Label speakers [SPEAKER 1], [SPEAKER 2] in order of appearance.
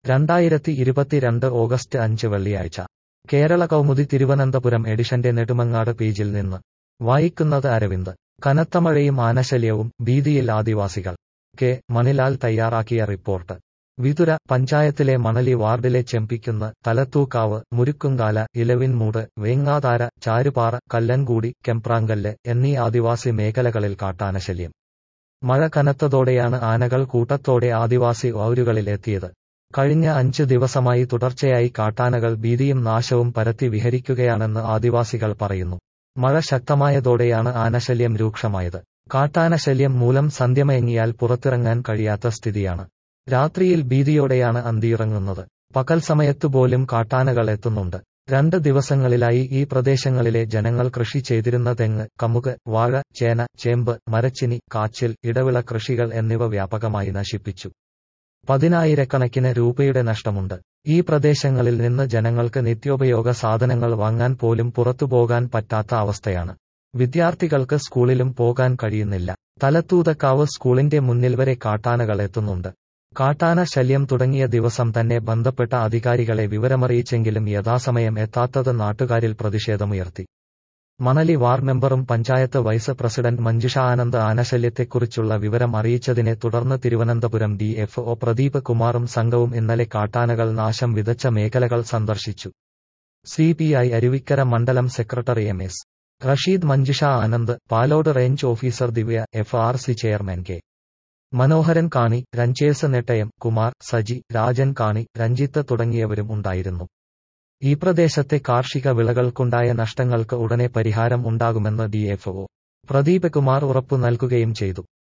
[SPEAKER 1] രണ്ടായിരത്തി ഇരുപത്തിരണ്ട് ഓഗസ്റ്റ് അഞ്ച് വെള്ളിയാഴ്ച കേരള കൗമുദി തിരുവനന്തപുരം എഡിഷന്റെ നെടുമങ്ങാട് പേജിൽ നിന്ന് വായിക്കുന്നത് അരവിന്ദ് കനത്ത മഴയും ആനശല്യവും ഭീതിയിൽ ആദിവാസികൾ കെ മണിലാൽ തയ്യാറാക്കിയ റിപ്പോർട്ട് വിതുര പഞ്ചായത്തിലെ മണലി വാർഡിലെ ചെമ്പിക്കുന്ന് തലത്തൂക്കാവ് മുരുക്കുംകാല ഇലവിൻമൂട് വേങ്ങാതാര ചാരുപാറ കല്ലൻകൂടി കെമ്പ്രാങ്കല്ല് എന്നീ ആദിവാസി മേഖലകളിൽ കാട്ടാനശല്യം മഴ കനത്തതോടെയാണ് ആനകൾ കൂട്ടത്തോടെ ആദിവാസി ഊരുകളിൽ എത്തിയത് കഴിഞ്ഞ അഞ്ച് ദിവസമായി തുടർച്ചയായി കാട്ടാനകൾ ഭീതിയും നാശവും പരത്തി വിഹരിക്കുകയാണെന്ന് ആദിവാസികൾ പറയുന്നു മഴ ശക്തമായതോടെയാണ് ആനശല്യം രൂക്ഷമായത് കാട്ടാനശല്യം മൂലം സന്ധ്യമയങ്ങിയാൽ പുറത്തിറങ്ങാൻ കഴിയാത്ത സ്ഥിതിയാണ് രാത്രിയിൽ ഭീതിയോടെയാണ് അന്തിയിറങ്ങുന്നത് പകൽ സമയത്തുപോലും കാട്ടാനകൾ എത്തുന്നുണ്ട് രണ്ട് ദിവസങ്ങളിലായി ഈ പ്രദേശങ്ങളിലെ ജനങ്ങൾ കൃഷി ചെയ്തിരുന്ന തെങ്ങ് കമുക് വാഴ ചേന ചേമ്പ് മരച്ചിനി കാച്ചിൽ ഇടവിള കൃഷികൾ എന്നിവ വ്യാപകമായി നശിപ്പിച്ചു പതിനായിരക്കണക്കിന് രൂപയുടെ നഷ്ടമുണ്ട് ഈ പ്രദേശങ്ങളിൽ നിന്ന് ജനങ്ങൾക്ക് നിത്യോപയോഗ സാധനങ്ങൾ വാങ്ങാൻ പോലും പുറത്തുപോകാൻ പറ്റാത്ത അവസ്ഥയാണ് വിദ്യാർത്ഥികൾക്ക് സ്കൂളിലും പോകാൻ കഴിയുന്നില്ല തലത്തൂതക്കാവ് സ്കൂളിന്റെ മുന്നിൽ വരെ കാട്ടാനകൾ എത്തുന്നുണ്ട് കാട്ടാന ശല്യം തുടങ്ങിയ ദിവസം തന്നെ ബന്ധപ്പെട്ട അധികാരികളെ വിവരമറിയിച്ചെങ്കിലും യഥാസമയം എത്താത്തത് നാട്ടുകാരിൽ പ്രതിഷേധമുയർത്തി മണലി വാർഡ് മെമ്പറും പഞ്ചായത്ത് വൈസ് പ്രസിഡന്റ് മഞ്ജുഷ ആനന്ദ് ആനശല്യത്തെക്കുറിച്ചുള്ള വിവരം അറിയിച്ചതിനെ തുടർന്ന് Thiruvananthapuram D F O Pradeep കുമാറും സംഘവും ഇന്നലെ കാട്ടാനകൾ നാശം വിതച്ച മേഖലകൾ സന്ദർശിച്ചു സി പി ഐ അരുവിക്കര മണ്ഡലം secretary M S Rasheed Manjusha Anand Palode range officer Divya F R C chairman K Manoharan Kani rangers Nettayam Kumar Saji Rajan കാണി രഞ്ജിത്ത് തുടങ്ങിയവരും ഉണ്ടായിരുന്നു ഈ പ്രദേശത്തെ കാർഷിക വിളകൾക്കുണ്ടായ നഷ്ടങ്ങൾക്ക് ഉടനെ പരിഹാരം ഉണ്ടാകുമെന്ന് ഡിഎഫ്ഒ പ്രദീപ് കുമാർ ഉറപ്പു നൽകുകയും ചെയ്തു